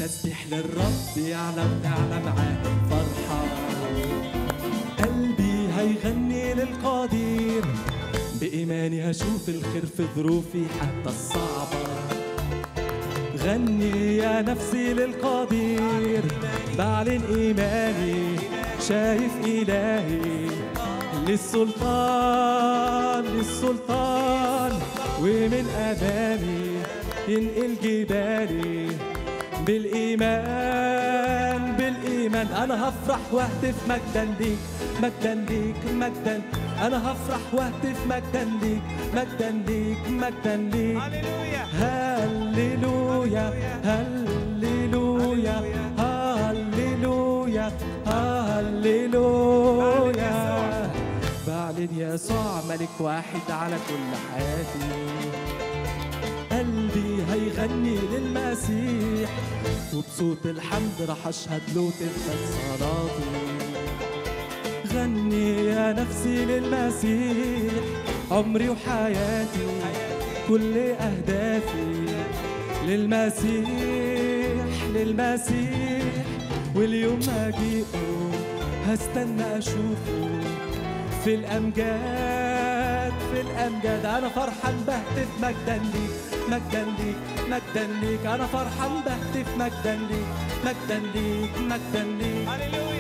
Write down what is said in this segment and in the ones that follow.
بسبح للرب يعلم تعلم معاه فرحة قلبي هيغني للقدير بإيماني هشوف الخير في ظروفي حتى الصعبة غني يا نفسي للقدير بعلن إيماني شايف إلهي للسلطان للسلطان ومن أمامي ينقل جبالي بالإيمان بالإيمان أنا هفرح واهتف مجدا ليك مجدا ليك مجدا أنا هفرح واهتف مجدا ليك مجدا ليك مجدا ليك هللويا هللويا هللويا هللويا هللويا بعلن يسوع ملك واحد على كل حياتي قلبي هيغني للمسيح وبصوت الحمد رح اشهد له تثبت صلاتي غني يا نفسي للمسيح عمري وحياتي كل اهدافي للمسيح للمسيح واليوم اجيئه هستنى اشوفه في الامجاد في الامجاد انا فرحان بهتف مجدا ليك مجدا ليك مجدا ليك انا فرحان بهتف مجدا ليك مجدا ليك مجدا ليك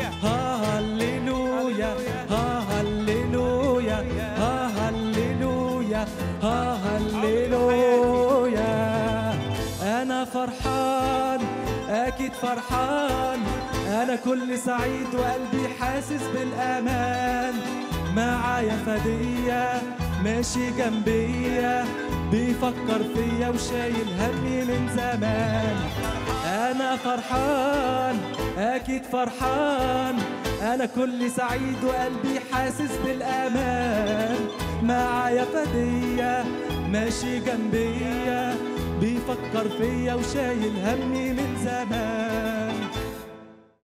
هللويا هللويا هللويا هللويا هللويا انا فرحان اكيد فرحان انا كل سعيد وقلبي حاسس بالامان معايا فدية ماشي جنبيا بيفكر فيا وشايل همي من زمان انا فرحان اكيد فرحان انا كل سعيد وقلبي حاسس بالامان معايا فدية ماشي جنبيا بيفكر فيا وشايل همي من زمان